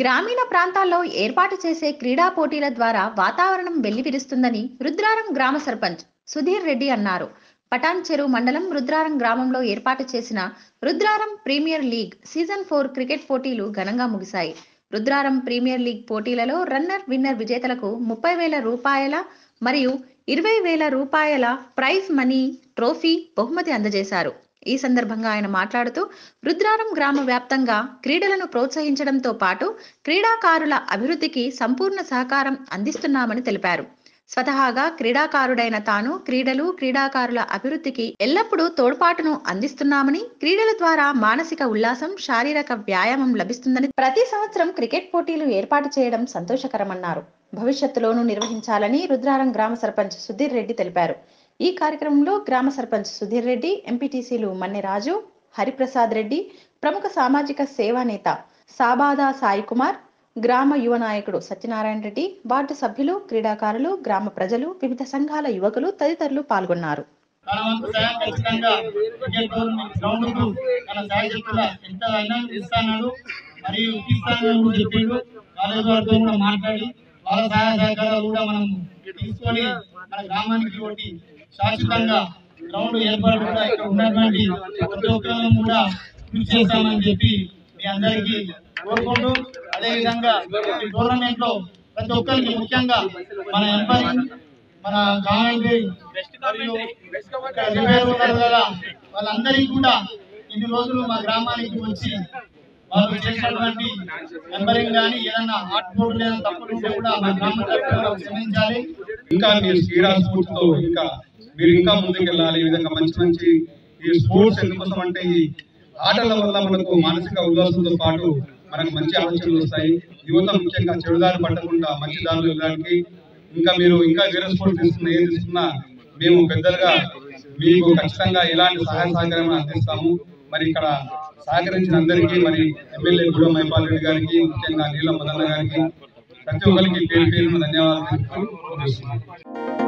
గ్రామీణ ప్రాంతాల్లో ఏర్పాటు చేసే క్రీడా పోటీల ద్వారా వాతావరణం వెల్లివిరుస్తుందని రుద్రారం గ్రామ సర్పంచ్ సుధీర్ రెడ్డి అన్నారు పటాన్ చెరువు మండలం రుద్రారం గ్రామంలో ఏర్పాటు చేసిన Rudraram premier league season four cricket పోటీలు ఘనంగా ముగిశాయి రుద్రారం ప్రీమియర్ లీగ్ పోటీలలో రన్నర్ విన్నర్ విజేతలకు ముప్పై వేల రూపాయల మరియు ఇరవై వేల రూపాయల ప్రైజ్ మనీ ట్రోఫీ బహుమతి అందజేశారు ఈ సందర్భంగా ఆయన మాట్లాడుతూ రుద్రారం గ్రామ వ్యాప్తంగా క్రీడలను ప్రోత్సహించడంతో పాటు క్రీడాకారుల అభివృద్ధికి సంపూర్ణ సహకారం అందిస్తున్నామని తెలిపారు స్వతహాగా క్రీడాకారుడైన తాను క్రీడలు క్రీడాకారుల అభివృద్ధికి ఎల్లప్పుడూ తోడ్పాటును అందిస్తున్నామని క్రీడల ద్వారా మానసిక ఉల్లాసం శారీరక వ్యాయామం లభిస్తుందని ప్రతి సంవత్సరం క్రికెట్ పోటీలు ఏర్పాటు చేయడం సంతోషకరమన్నారు భవిష్యత్తులోనూ నిర్వహించాలని రుద్రారం గ్రామ సర్పంచ్ సుధీర్ రెడ్డి తెలిపారు ఈ కార్యక్రమంలో గ్రామ సర్పంచ్ సుధీర్ రెడ్డి ఎంపీటీసీలు మన్నెరాజు హరిప్రసాద్ రెడ్డి ప్రముఖ సామాజిక సేవా నేత సాబాదా సాయి కుమార్ గ్రామ యువ నాయకుడు సత్యనారాయణ రెడ్డి వార్డు సభ్యులు క్రీడాకారులు గ్రామ ప్రజలు వివిధ సంఘాల యువకులు తదితరులు పాల్గొన్నారు తన వంతు సాయం ఖచ్చితంగా క్రికెట్ టోర్నమెంట్ గ్రౌండ్కు తన సాయశక్తుల ఎంత అయినా ఇస్తాడు మరియు ఇప్పిస్తానని కూడా చెప్పిండు కాలేజ్ వారితో కూడా మాట్లాడి వాళ్ళ సహాయ సహకారాలు కూడా మనం తీసుకొని మన గ్రామానికి ఒకటి శాశ్వతంగా గ్రౌండ్ ఏర్పాటు కూడా ఇక్కడ ఉన్నటువంటి ప్రతి ఒక్కరు కూడా కృషి చేస్తామని చెప్పి మీ అందరికీ కోరుకుంటూ అదేవిధంగా ఈ టోర్నమెంట్ లో ప్రతి ఒక్కరికి ముఖ్యంగా మన ఎంపైరింగ్ మన కామెంటరీ మరియు ఇక్కడ రిపేర్ ఉన్నారు కదా వాళ్ళందరికీ కూడా ఇన్ని రోజులు మా గ్రామానికి వచ్చి వాళ్ళు చేసినటువంటి మెంబరింగ్ కానీ ఏదైనా ఆర్ట్ బోర్డు లేదా తప్పులు ఉంటే కూడా మా గ్రామ తరఫున క్షమించాలి ఇంకా మీరు క్రీడా స్పోర్ట్స్ తో ఇంకా మీరు ఇంకా ముందుకు వెళ్ళాలి ఈ విధంగా మంచి మంచి ఈ స్పోర్ట్స్ ఎందుకోసం అంటే ఈ ఆటల వల్ల మనకు మానసిక ఉల్లాసంతో పాటు మనకు మంచి ఆలోచనలు వస్తాయి యువత ముఖ్యంగా చెడుదారి పట్టకుండా మంచి దారులు వెళ్ళడానికి ఇంకా మీరు ఇంకా వేరే స్పోర్ట్స్ తీసుకున్న ఏం తీసుకున్నా మేము పెద్దలుగా మీకు ఖచ్చితంగా ఇలాంటి సహాయ సహకారం అందిస్తాము మరి ఇక్కడ సహకరించిన అందరికీ మరి ఎమ్మెల్యే గూడ మైపాల్ రెడ్డి గారికి ముఖ్యంగా నీలం మదన్న గారికి ప్రతి ఒక్కరికి పేరు పేరు ధన్యవాదాలు తెలుపుతూ ముగిస్తున్నాను.